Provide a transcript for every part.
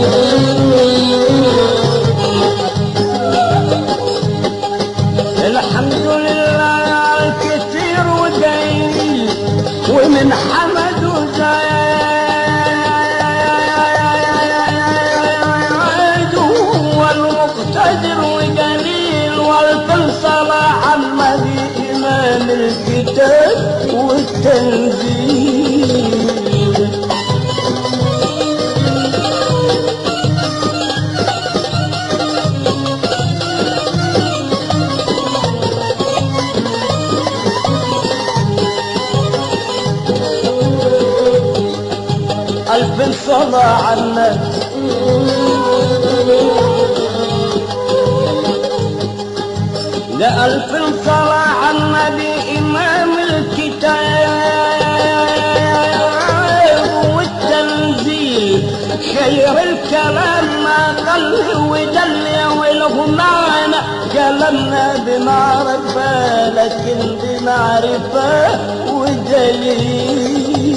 الحمد لله على الكثير وقليل ومن حمد وزايد هو المقتدر وقليل والكل صلاح المهدي إمام الكتاب والتنزيل ألف صلاة على النبي لألف صلاة على النبي إمام الكتاب والتنزيل خير الكلام ما قل ودل والغمانة كلامنا بمعرفة لكن بمعرفة ودليل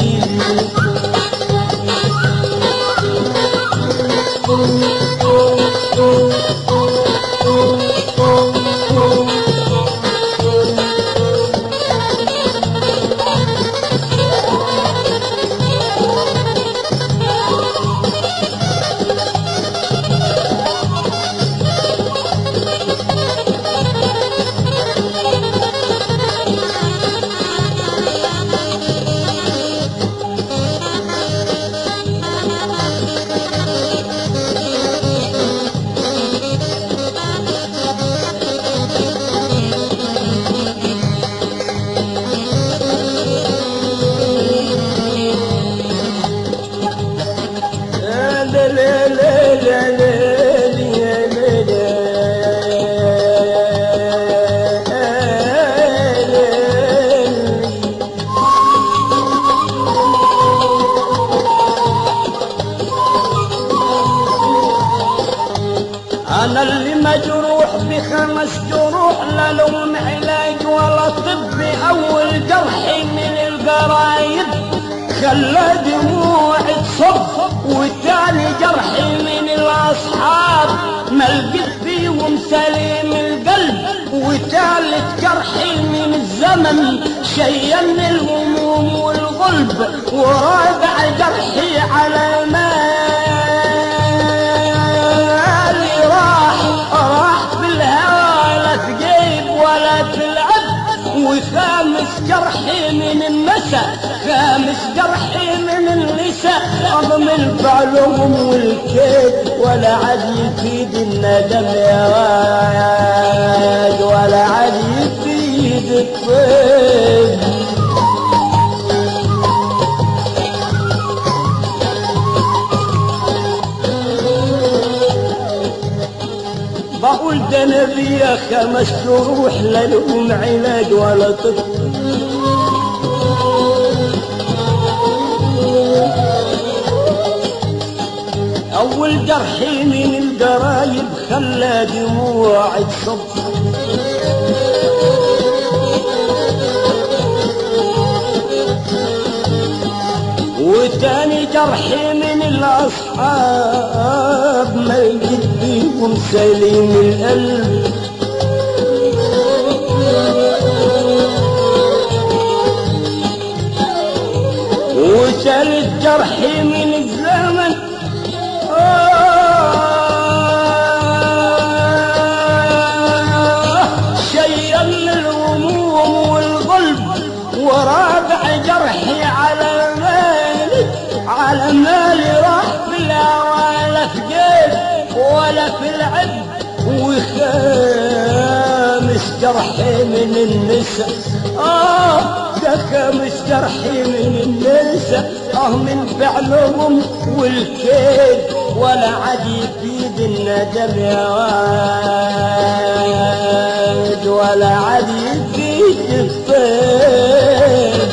أنا اللي مجروح بخمس جروح لا لهم علاج ولا طب أول جرح من القرايب خلى دموعي تصب والتاني جرح من الأصحاب ما لقيت فيهم سليم القلب وتالت جرحي من الزمن شيم الهموم والغلب ورابع جرحي على مالي راح راح في الهوى لا تجيب ولا تلعب وخامس جرحي من النساء خامس جرحي من النساء أضمن فعلهم والكيد ولا عاد يفيد الندم يا واد ولا عاد يفيد الطيب بقول ده نبي يا خمس جروح لا لهم علاج ولا طب أول جرحي من القرايب خلى دموعي تصب وتاني جرحي من الأصحاب ما لقيت فيهم سليم القلب وتالت جرحي من الزمن آه شيم الهموم والقلب ورابع جرحي على مالي على مالي راح بلا ولا في جيب ولا في العب وخامس جرحي من النساء آه ده خامس جرحي من النساء آه من فعلهم والكيد ولا عاد يفيد الندم يا واد ولا عاد يفيد الطيب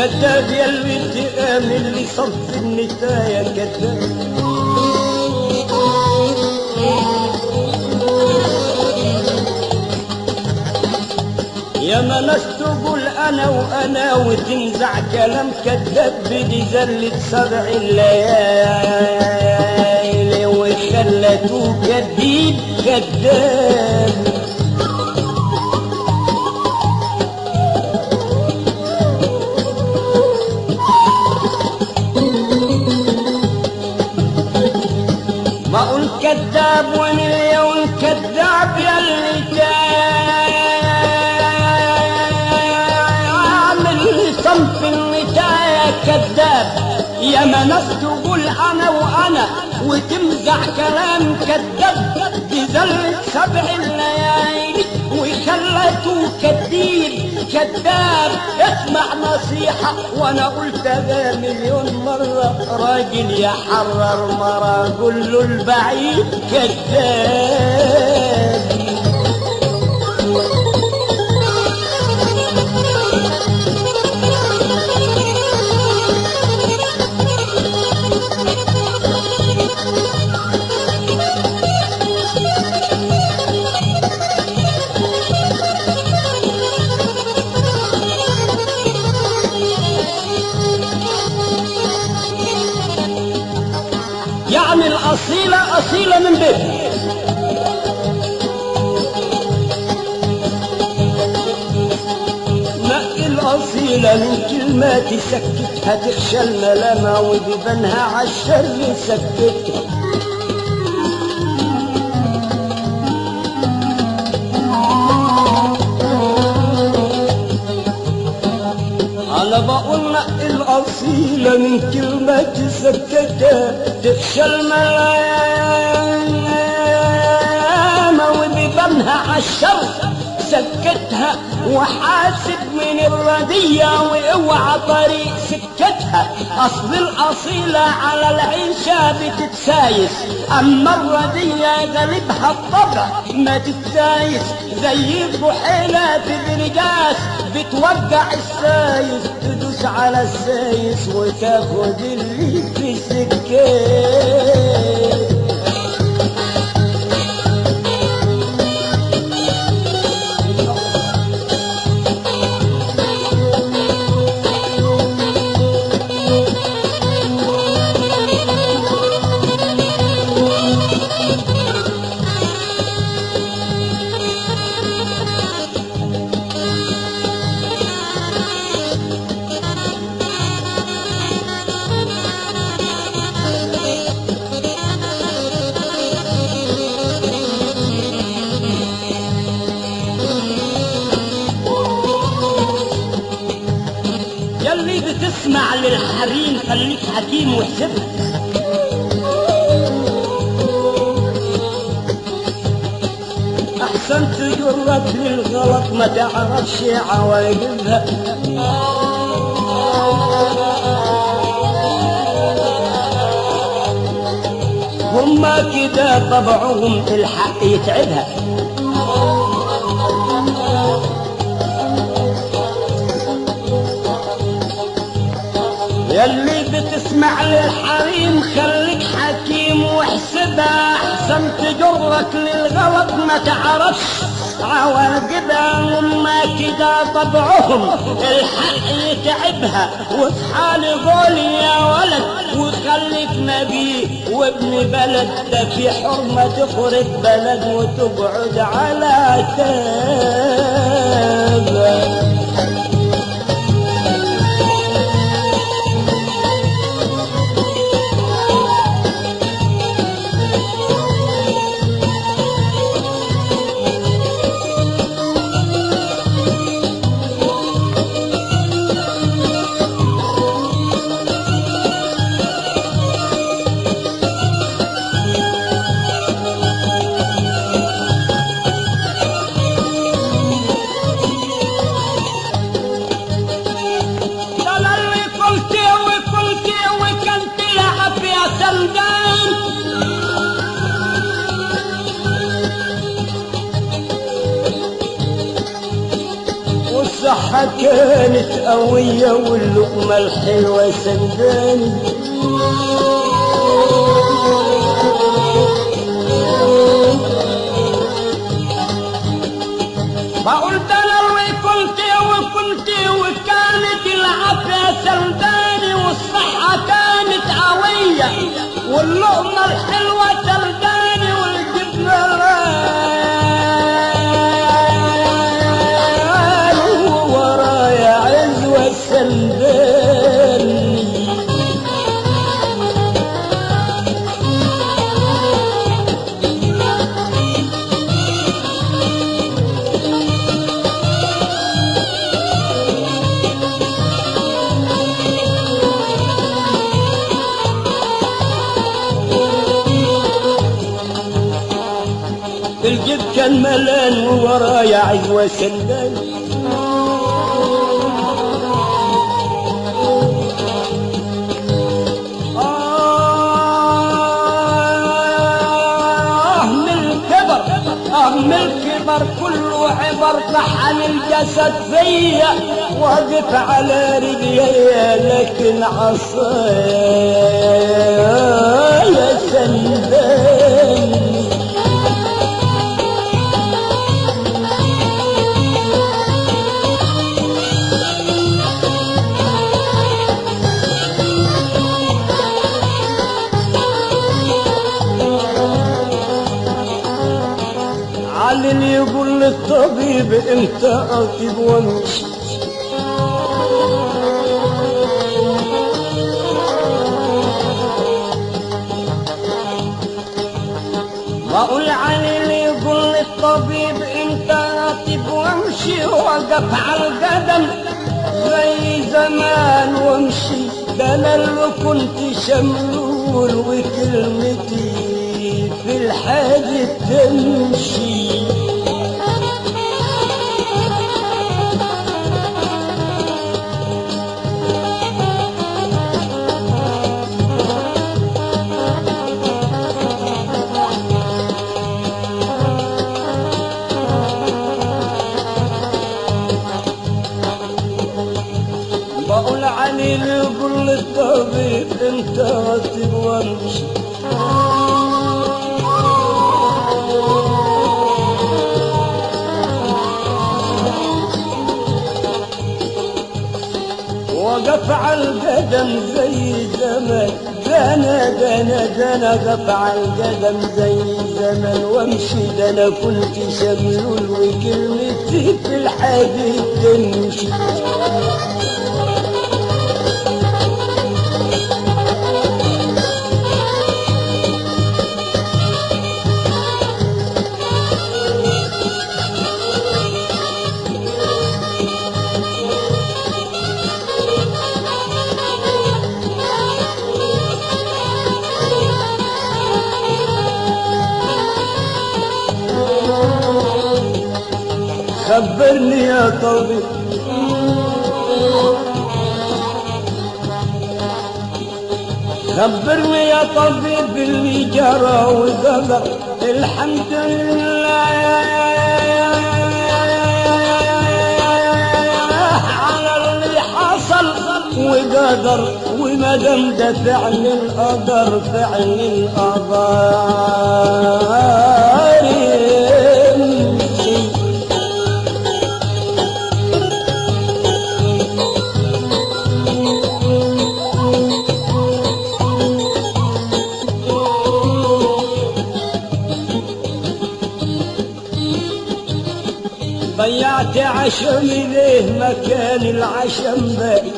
كذاب يا اللي تآمن لي صرف النتايا كذاب يا ما ناس تقول انا وانا وتنزع كلام كذاب بدي زلة سبع الليالي وخلته كذيب كذاب ما اقول كذاب وين اليوم كذاب يا اللي عامل صنف النتايا كذاب يا ما ناس تقول انا وانا وتمزح كلام كذاب بذل سبع الليالي وخلته كذيب كذاب اسمع نصيحة وانا قلتها مليون مرة راجل يحرر مرة قول له البعيد كذاب يعني الأصيلة أصيلة من بيتها نقي الأصيلة من كلمات سكتها تخشى الملامة وبيبانها عالشر سكتها أنا بقول نقي الأصيلة من كلمات سكتها تخشى الملامة وبيبانها عالشر سكتها وحاسب من الردية واوعى طريق سكتها اصل الاصيلة على العيشة بتتسايس اما الردية غالبها الطبع ما تتسايس زي البحيلة في الرجاس بتوقع السايس تدوس على السايس وتاخد اللي في سكت يلي بتسمع للحريم خليك حكيم واحسبها احسن تجرك للغلط ما تعرفش عواقبها هما كده طبعهم الحق يتعبها يلي بتسمع للحريم خليك حكيم واحسبها احسن تجرك للغلط ما تعرفش عواقبها هما كده طبعهم الحق يتعبها وفي حال قول يا ولد وخليك نبي وابن بلد ده في حرمة تخرج بلد وتقعد على تابك والصحة كانت قوية واللقمة الحلوة سنداني فقلت انا اللي كنت وكنت وكانت العافية سنداني والصحة كانت قوية واللقمة الحلوة سنداني والجبنة ران ورايا عزوة سنداني الجيب كان ملان وورايا عزوة سندان آه من الكبر آه من الكبر كله عبر طحن الجسد فيا واقف على رجلي لكن عصايا سنداني علي اللي يقول للطبيب انت اطيب وامشي واقول علي اللي يقول للطبيب انت اطيب وامشي وقف على القدم زي زمان وامشي ده انا اللي كنت شملول وكلمتي في الحاجة تمشي بقول علي اللي يقول للطبيب انت رتب وامشي وقف على القدم زي زمان دنا دنا دنا قف على القدم زي زمان وامشي ده انا كنت شملول وكلمتي في الحديد تمشي خبرني يا طبيب خبرني يا طبيب اللي جرى وقدر الحمد لله على اللي حصل وقدر وما دام ده فعل القدر فعل القدر يمشي ضيعت عشم ليه مكان العشم باقي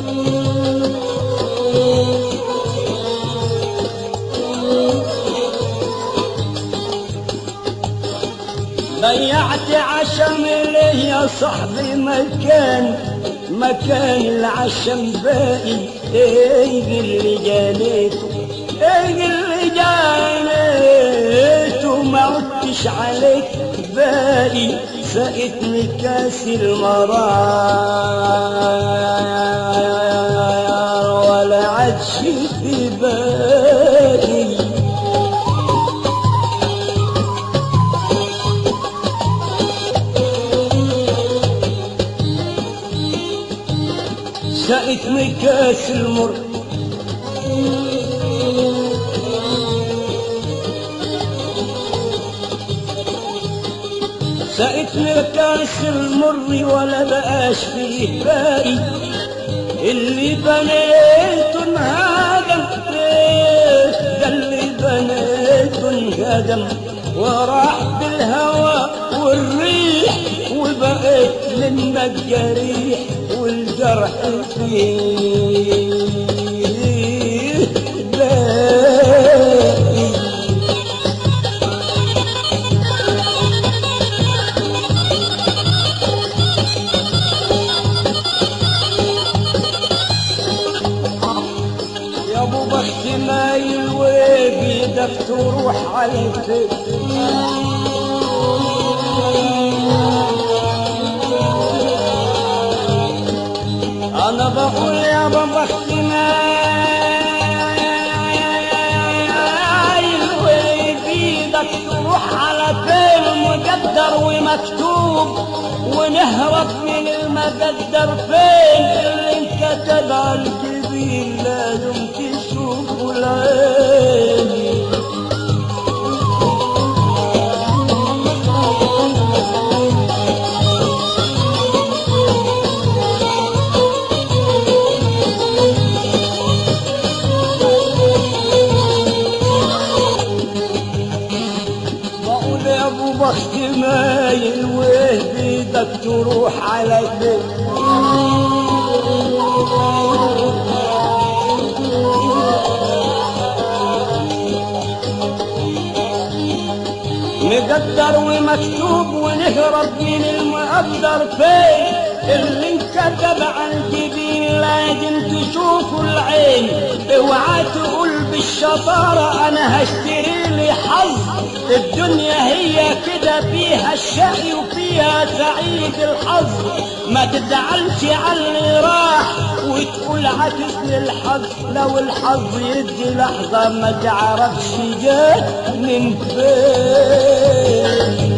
ضيعت عشم ليه يا صاحبي مكان مكان العشم باقي ايه اللي جانيته ايه اللي جانيته ما عدتش عليك باقي سقتني كاس المرار ولا عادش في بالي سقتني كاس المر سقتني كاس المر ولا بقاش فيه باقي اللي بنيته انهدم ده اللي بنيته انهدم وراح بالهوى والريح وبقيت منا الجريح والجرح فيه باقي يا ابو بخت مايل وبيدك تروح عليك انا بقول يا ابو بخت مايل وبيدك تروح على فين مقدر ومكتوب ونهرب من المقدر فين اللي انكتب على الجبين لازم تشوفه العين بقول يا ابو بخت مايل وبيدك تروح على البيت مقدر ومكتوب ونهرب من المقدر فين اللي انكتب على الجبين لازم تشوفه العين اوعى تقول بالشطارة انا هشتري لي حظ الدنيا هي كده فيها الشقي وفيها سعيد الحظ ما تزعلش على اللي راح وتقول عكسني الحظ لو الحظ يدي لحظة ما تعرفش جاه من فين